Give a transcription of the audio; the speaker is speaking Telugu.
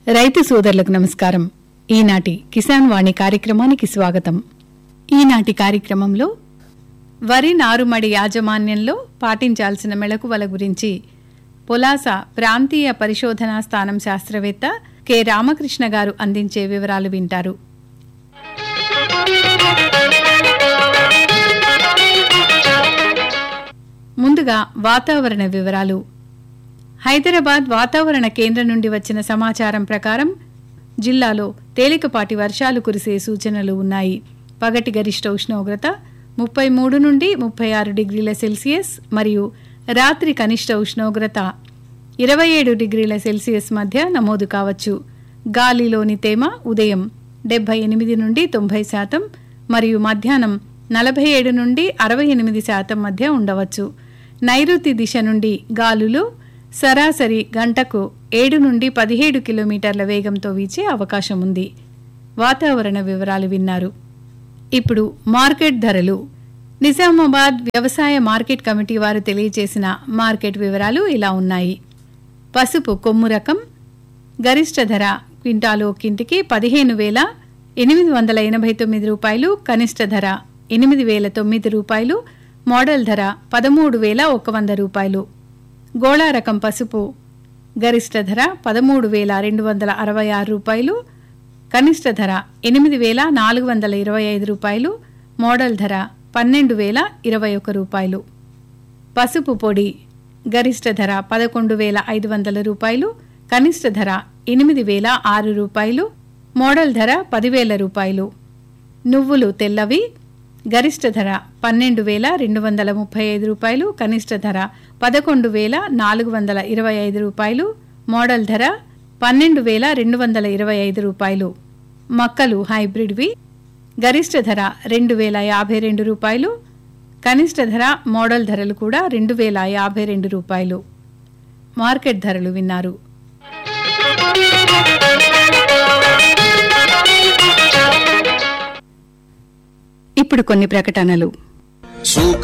రైతు సోదరులకు నమస్కారం ఈనాటి కిసాన్ వాణి కార్యక్రమానికి స్వాగతం ఈనాటి కార్యక్రమంలో వరి నారుమడి యాజమాన్యంలో పాటించాల్సిన మెళకువల గురించి పొలాస ప్రాంతీయ పరిశోధనా స్థానం శాస్త్రవేత్త కె రామకృష్ణ గారు అందించే వివరాలు వింటారు ముందుగా వాతావరణ వివరాలు హైదరాబాద్ వాతావరణ కేంద్రం నుండి వచ్చిన సమాచారం ప్రకారం జిల్లాలో తేలికపాటి వర్షాలు కురిసే సూచనలు ఉన్నాయి పగటి గరిష్ట ఉష్ణోగ్రత ముప్పై మూడు నుండి ముప్పై ఆరు డిగ్రీల సెల్సియస్ మరియు రాత్రి కనిష్ట ఉష్ణోగ్రత ఇరవై ఏడు డిగ్రీల సెల్సియస్ మధ్య నమోదు కావచ్చు గాలిలోని తేమ ఉదయం డెబ్బై ఎనిమిది నుండి తొంభై శాతం మరియు మధ్యాహ్నం నలభై ఏడు నుండి అరవై ఎనిమిది శాతం మధ్య ఉండవచ్చు నైరుతి దిశ నుండి గాలులు సరాసరి గంటకు ఏడు నుండి పదిహేడు కిలోమీటర్ల వేగంతో వీచే అవకాశం ఉంది వాతావరణ వివరాలు విన్నారు ఇప్పుడు మార్కెట్ ధరలు నిజామాబాద్ వ్యవసాయ మార్కెట్ కమిటీ వారు తెలియజేసిన మార్కెట్ వివరాలు ఇలా ఉన్నాయి పసుపు కొమ్ము రకం గరిష్ట ధర క్వింటాలు కింటికి పదిహేను వేల ఎనిమిది వందల ఎనభై తొమ్మిది రూపాయలు కనిష్ట ధర ఎనిమిది వేల తొమ్మిది రూపాయలు మోడల్ ధర పదమూడు వేల ఒక వంద రూపాయలు గోళా రకం పసుపు గరిష్ట ధర పదమూడు వేల రెండు వందల అరవై ఆరు రూపాయలు కనిష్ట ధర ఎనిమిది వేల నాలుగు వందల ఇరవై ఐదు రూపాయలు మోడల్ ధర పన్నెండు వేల ఇరవై ఒక రూపాయలు పసుపు పొడి గరిష్ట ధర పదకొండు వేల ఐదు వందల రూపాయలు కనిష్ట ధర ఎనిమిది వేల ఆరు రూపాయలు మోడల్ ధర పదివేల రూపాయలు నువ్వులు తెల్లవి గరిష్ట ధర పన్నెండు వేల రెండు వందల ముప్పై ఐదు రూపాయలు కనిష్ట ధర పదకొండు వేల నాలుగు వందల ఇరవై ఐదు రూపాయలు మోడల్ ధర పన్నెండు వేల రెండు వందల ఇరవై ఐదు రూపాయలు మక్కలు హైబ్రిడ్వి గరిష్ట ధర రెండు వేల యాభై రెండు రూపాయలు కనిష్ట ధర మోడల్ ధరలు కూడా రెండు వేల యాభై రెండు రూపాయలు మార్కెట్ ధరలు విన్నారు ఇప్పుడు కొన్ని ప్రకటనలు సుఖ